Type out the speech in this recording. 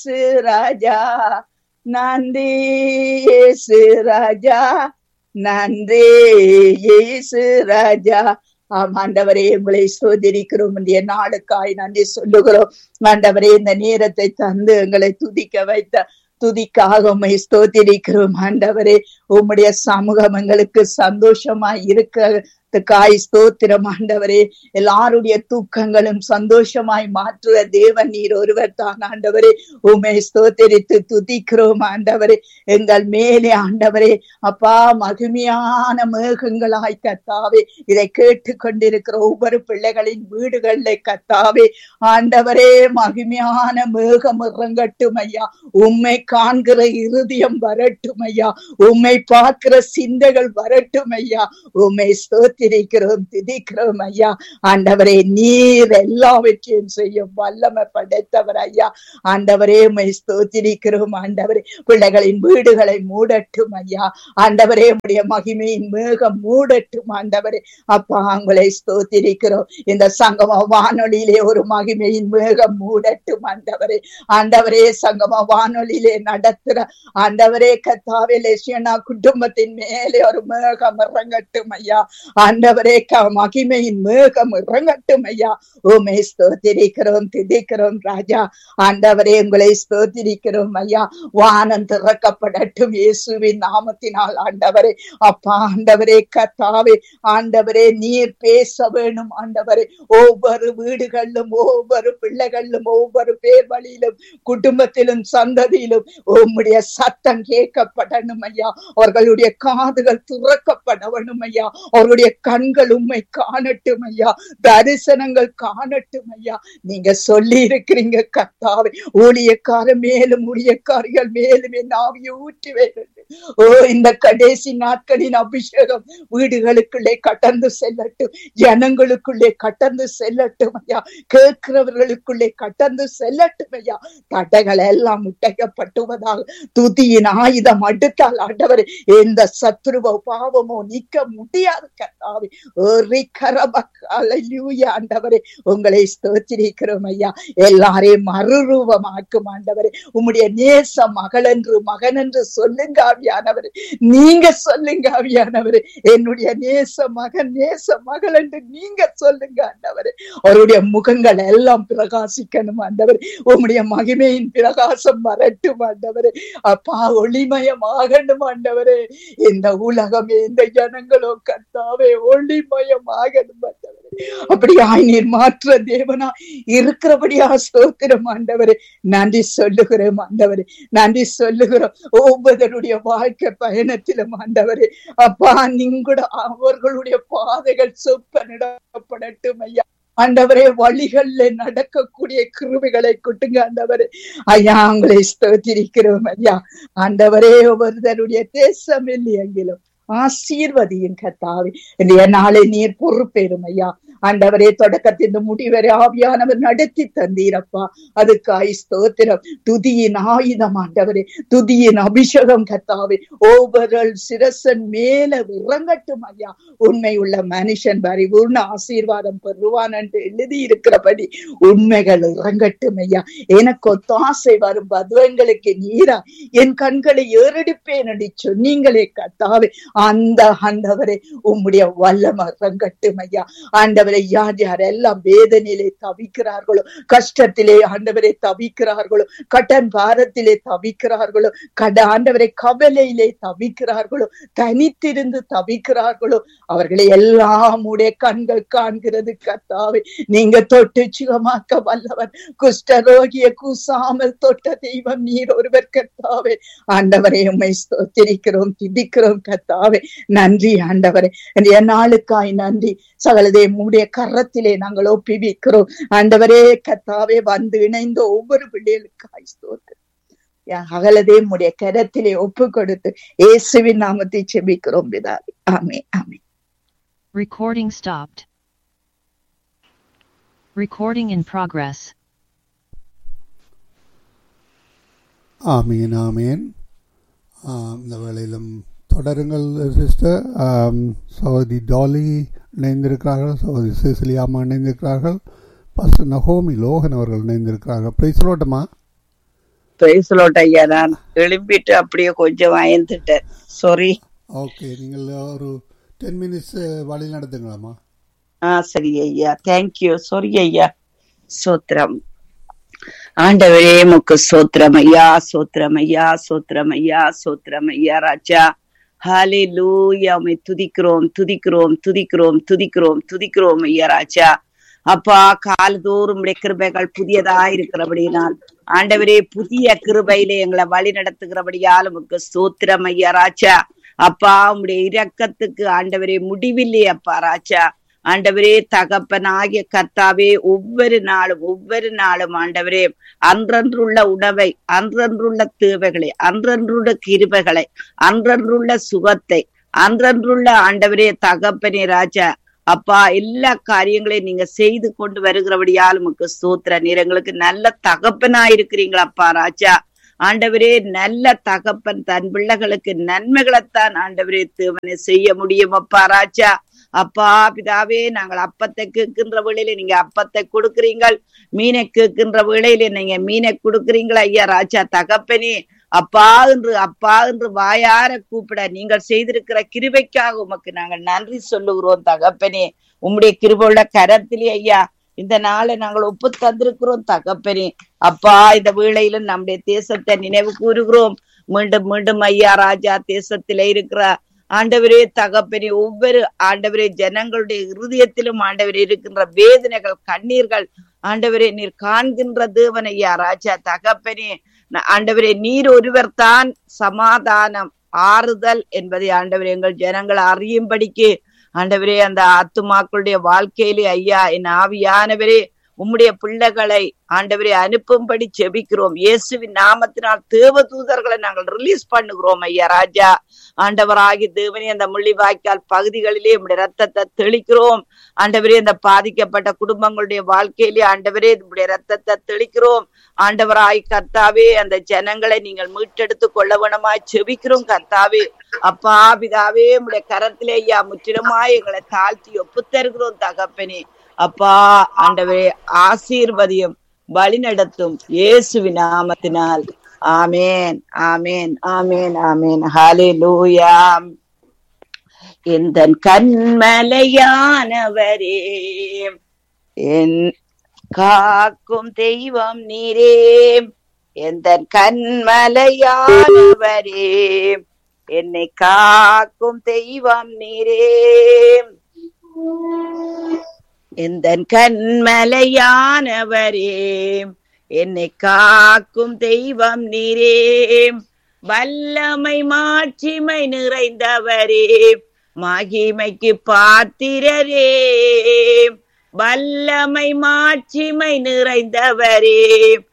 இயேசு ராஜா நன்றி இயேசு ராஜா நன்றி இயேசு ராஜா ஆம் ஆண்டவரே உங்களை சோதரிக்கிறோம் இந்திய நாளுக்காய் நன்றி சொல்லுகிறோம் ஆண்டவரே இந்த நேரத்தை தந்து எங்களை துதிக்க வைத்த துதிக்காக உண்மை ஸ்தோத்திரிக்கிறோம் ஆண்டவரே உம்முடைய சமூகம் எங்களுக்கு சந்தோஷமாய் இருக்கிறதுக்காய் ஸ்தோத்திரம் ஆண்டவரே எல்லாருடைய தூக்கங்களும் சந்தோஷமாய் மாற்றுவ தேவன் நீர் ஒருவர் தான் ஆண்டவரே உண்மை ஸ்தோத்திரித்து துதிக்கிறோம் ஆண்டவரே எங்கள் மேலே ஆண்டவரே அப்பா மகிமையான மேகங்களாய் கத்தாவே இதை கேட்டு கொண்டிருக்கிற ஒவ்வொரு பிள்ளைகளின் வீடுகளில் கத்தாவே ஆண்டவரே மகிமையான மேகம் இறங்கட்டும் ஐயா உண்மை காண்கிற இருதயம் வரட்டும் ஐயா உண்மை பார்க்கிற சிந்தைகள் வரட்டும் ஐயா உண்மை ஸ்தோத்திரிக்கிறோம் திதிக்கிறோம் ஐயா ஆண்டவரே நீர் எல்லாவற்றையும் செய்யும் வல்லமை படைத்தவர் ஐயா ஆண்டவரே உண்மை ஸ்தோத்திரிக்கிறோம் ஆண்டவரே பிள்ளைகளின் வீடுகளை மூடட்டும் ஐயா ஆண்டவரே உடைய மகிமையின் மேகம் மூடட்டும் ஆண்டவரே அப்பா உங்களை ஸ்தோத்திரிக்கிறோம் இந்த சங்கம வானொலியிலே ஒரு மகிமையின் மேகம் மூடட்டும் ஆண்டவரே ஆண்டவரே சங்கம வானொலியிலே நடத்துற ஆண்டவரே கத்தாவே லட்சியனா குடும்பத்தின் மேலே ஒரு மேகம் இறங்கட்டும் ஐயா ஆண்டவரே க மகிமையின் மேகம் இறங்கட்டும் ஐயா உமை ஸ்தோத்திரிக்கிறோம் திதிக்கிறோம் ராஜா ஆண்டவரே உங்களை ஸ்தோத்திரிக்கிறோம் ஐயா வானம் திறக்கப்படட்டும் இயேசுவின் நாமத்தினால் ஆண்டவரே அப்பா ஆண்டவரே கத்தாவே ஆண்டவரே நீர் பேச வேணும் ஆண்டவரே ஒவ்வொரு வீடுகளிலும் ஒவ்வொரு பிள்ளைகளிலும் ஒவ்வொரு பேர் வழியிலும் குடும்பத்திலும் சந்ததியிலும் உம்முடைய சத்தம் கேட்கப்படணும் ஐயா அவர்களுடைய காதுகள் துறக்கப்படணும் ஐயா அவர்களுடைய கண்கள் உண்மை காணட்டும் ஐயா தரிசனங்கள் காணட்டும் ஐயா நீங்க சொல்லி இருக்கிறீங்க கத்தாவே ஊழியக்கார மேலும் ஊழியக்காரிகள் மேலும் என் ஆவியை ஊற்றுவேன் ஓ இந்த கடைசி நாட்களின் அபிஷேகம் வீடுகளுக்குள்ளே கடந்து செல்லட்டும் ஜனங்களுக்குள்ளே கடந்து செல்லட்டும் ஐயா கேட்கிறவர்களுக்குள்ளே கடந்து செல்லட்டும் ஐயா தடைகள் எல்லாம் முட்டைக்கப்பட்டுவதாக துதியின் ஆயுதம் அடுத்தால் ஆண்டவர் எந்த சத்ருவோ பாவமோ நீக்க முடியாது கத்தாவே ஆண்டவரே உங்களை ஸ்தோத்திரிக்கிறோம் ஐயா எல்லாரையும் மறுரூபமாக்கும் ஆண்டவரே உம்முடைய நேச மகள் என்று மகன் என்று சொல்லுங்க ஆவியானவரே நீங்க சொல்லுங்க ஆவியானவரே என்னுடைய நேச மகன் நேச மகள் என்று நீங்க சொல்லுங்க ஆண்டவரே அவருடைய முகங்கள் எல்லாம் பிரகாசிக்கணும் ஆண்டவர் உம்முடைய மகிமையின் பிரகாசம் வரட்டும் ஆண்டவரே அப்பா ஒளிமயமாகணும் ஆண்டவரே இந்த உலகமே இந்த ஜனங்களோ கத்தாவே ஒளிமயமாகணும் ஆண்டவரே அப்படியாய் நீர் மாற்ற தேவனா இருக்கிறபடியா ஸ்தோத்திரம் ஆண்டவரே நன்றி சொல்லுகிறோம் ஆண்டவரே நன்றி சொல்லுகிறோம் ஒவ்வொருவருடைய வாழ்க்கை பயணத்திலும் ஆண்டவரே அப்பா நீங்க அவர்களுடைய பாதைகள் சொப்பனிடப்படட்டும் ஐயா ஆண்டவரே வழிகள்ல நடக்கக்கூடிய கிருமிகளை கொட்டுங்க ஆண்டவரே ஐயா உங்களை ஸ்தோத்திரிக்கிறோம் ஐயா ஆண்டவரே ஒவ்வொருத்தருடைய தேசம் இல்லையெங்கிலும் ஆசீர்வதியும் கத்தாவே இல்லையா நாளை நீர் பொறுப்பேறும் ஐயா ஆண்டவரே தொடக்கத்தின் முடிவரை ஆவியானவர் நடத்தி தந்தீரப்பா அதுக்காய் ஸ்தோத்திரம் துதியின் ஆயுதம் ஆண்டவரே துதியின் அபிஷேகம் கத்தாவே ஒவ்வொரு சிரசன் மேல இறங்கட்டும் ஐயா உண்மை உள்ள மனுஷன் பரிபூர்ண ஆசீர்வாதம் பெறுவான் என்று எழுதி இருக்கிறபடி உண்மைகள் இறங்கட்டும் ஐயா எனக்கு ஒத்தாசை வரும் பதுவங்களுக்கு நீரா என் கண்களை ஏறெடுப்பேன் என்று சொன்னீங்களே கத்தாவே அந்த ஆண்டவரை உம்முடைய வல்லம் இறங்கட்டும் ஐயா ஆண்டவர் ஆண்டவரை யார் யார் எல்லாம் வேதனையிலே தவிக்கிறார்களோ கஷ்டத்திலே ஆண்டவரை தவிக்கிறார்களோ கடன் பாரத்திலே தவிக்கிறார்களோ கட ஆண்டவரை கவலையிலே தவிக்கிறார்களோ தனித்திருந்து தவிக்கிறார்களோ அவர்களை எல்லாம் உடைய கண்கள் காண்கிறது கத்தாவே நீங்க தொட்டு சுகமாக்க வல்லவர் குஷ்டரோகிய கூசாமல் தொட்ட தெய்வம் நீர் ஒருவர் கத்தாவே ஆண்டவரை உண்மை ஸ்தோத்திரிக்கிறோம் திதிக்கிறோம் கத்தாவே நன்றி ஆண்டவரே நாளுக்காய் நன்றி சகலதே மூடைய கரத்திலே நாங்கள் ஒப்பிவிக்கிறோம் ஆண்டவரே கத்தாவே வந்து இணைந்த ஒவ்வொரு பிள்ளைகளுக்காய் ஸ்தோத்திரம் அகலதே உடைய கரத்திலே ஒப்பு கொடுத்து இயேசுவின் நாமத்தை செபிக்கிறோம் பிதாவே ஆமே ஆமே Recording stopped. Recording in progress. ஆமீன் ஆமீன் ஆம், இந்த வேளையிலும் தொடருங்கள் சிஸ்டர் சகோதரி டாலி இணைந்திருக்கிறார்கள் சகோதரி சிசிலியாமா இணைந்திருக்கிறார்கள் பஸ் நகோமி லோகன் அவர்கள் இணைந்திருக்கிறார்கள் பிரைஸ் ரோட்டமா பிரைஸ்லோட் ஐயா நான் எழும்பிட்டு அப்படியே கொஞ்சம் அயந்துட்டேன் சாரி ஓகே நீங்கள் ஒரு டென் மினிட்ஸ் வழி நடத்துங்களாம்மா ஆ சரி ஐயா தேங்க்யூ சாரி ஐயா சோத்திரம் ஆண்டவரே முக்கு சோத்திரம் ஐயா சோத்திரம் ஐயா சோத்திரம் ஐயா சோத்திரம் ஐயா ராஜா ஹாலே லூயா உமை துதிக்கிறோம் துதிக்கிறோம் துதிக்கிறோம் துதிக்கிறோம் துதிக்கிறோம் ஐயா ராஜா அப்பா காலதோறும் உடைய கிருபைகள் புதியதா இருக்கிறபடினால் ஆண்டவரே புதிய கிருபையிலே எங்களை வழி நடத்துகிறபடியால் உமக்கு சோத்திரம் ஐயா ராஜா அப்பா உம்முடைய இரக்கத்துக்கு ஆண்டவரே முடிவில்லை அப்பா ராஜா ஆண்டவரே தகப்பனாகிய கர்த்தாவே ஒவ்வொரு நாளும் ஒவ்வொரு நாளும் ஆண்டவரே அன்றன்றுள்ள உணவை அன்றன்றுள்ள தேவைகளை அன்றன்றுள்ள கிருபைகளை அன்றன்றுள்ள சுகத்தை அன்றன்றுள்ள ஆண்டவரே தகப்பனே ராஜா அப்பா எல்லா காரியங்களையும் நீங்க செய்து கொண்டு வருகிறபடியால் உமக்கு சூத்திர நீர் எங்களுக்கு நல்ல தகப்பனா இருக்கிறீங்களா அப்பா ராஜா ஆண்டவரே நல்ல தகப்பன் தன் பிள்ளைகளுக்கு நன்மைகளைத்தான் ஆண்டவரே தேவனை செய்ய முடியும் அப்பா ராஜா அப்பா பிதாவே நாங்கள் அப்பத்தை கேட்கின்ற வேளையில நீங்க அப்பத்தை கொடுக்குறீங்கள் மீனை கேட்கின்ற வேளையில நீங்க மீனை கொடுக்குறீங்களா ஐயா ராஜா தகப்பனே அப்பா என்று அப்பா என்று வாயார கூப்பிட நீங்கள் செய்திருக்கிற கிருபைக்காக உமக்கு நாங்கள் நன்றி சொல்லுகிறோம் தகப்பனே உம்முடைய கிருபையுள்ள கரத்திலே ஐயா இந்த நாளை நாங்கள் ஒப்பு தந்திருக்கிறோம் தகப்பனே அப்பா இந்த வேளையிலும் நம்முடைய தேசத்தை நினைவு கூறுகிறோம் மீண்டும் மீண்டும் ஐயா ராஜா தேசத்திலே இருக்கிற ஆண்டவரே தகப்பனே ஒவ்வொரு ஆண்டவரே ஜனங்களுடைய இருதயத்திலும் ஆண்டவரே இருக்கின்ற வேதனைகள் கண்ணீர்கள் ஆண்டவரே நீர் காண்கின்ற தேவன் ஐயா ராஜா தகப்பனே ஆண்டவரே நீர் ஒருவர் தான் சமாதானம் ஆறுதல் என்பதை ஆண்டவரே எங்கள் ஜனங்கள் அறியும்படிக்கு ஆண்டவரே அந்த ஆத்துமாக்களுடைய வாழ்க்கையிலே ஐயா என் ஆவியானவரே உம்முடைய பிள்ளைகளை ஆண்டவரே அனுப்பும்படி செபிக்கிறோம் இயேசுவின் நாமத்தினால் தேவ தூதர்களை நாங்கள் ரிலீஸ் பண்ணுகிறோம் ஐயா ராஜா ஆண்டவராகி தேவனே அந்த முள்ளிவாய்க்கால் பகுதிகளிலே உம்முடைய ரத்தத்தை தெளிக்கிறோம் ஆண்டவரே அந்த பாதிக்கப்பட்ட குடும்பங்களுடைய வாழ்க்கையிலே ஆண்டவரே உம்முடைய ரத்தத்தை தெளிக்கிறோம் ஆண்டவராய் கர்த்தாவே அந்த ஜனங்களை நீங்கள் மீட்டெடுத்து கொள்ள வேணுமாய் செபிக்கிறோம் கர்த்தாவே அப்பா பிதாவே உம்முடைய கரத்திலே ஐயா முற்றிலுமாய் எங்களை தாழ்த்தி ஒப்பு தருகிறோம் தகப்பனே அப்பா ஆண்டவரே ஆசீர்வதியும் வழி நடத்தும் இயேசுவின் நாமத்தினால் ஆமேன் ஆமேன் ஆமேன் ஆமேன் ஹாலே லூயா எந்த கண்மலையானவரே என் காக்கும் தெய்வம் நீரே எந்த கண்மலையானவரே என்னை காக்கும் தெய்வம் நீரே எந்த கண்மலையானவரே என்னை காக்கும் தெய்வம் நீரே வல்லமை மாட்சிமை நிறைந்தவரே மகிமைக்கு பாத்திரரே வல்லமை மாட்சிமை நிறைந்தவரே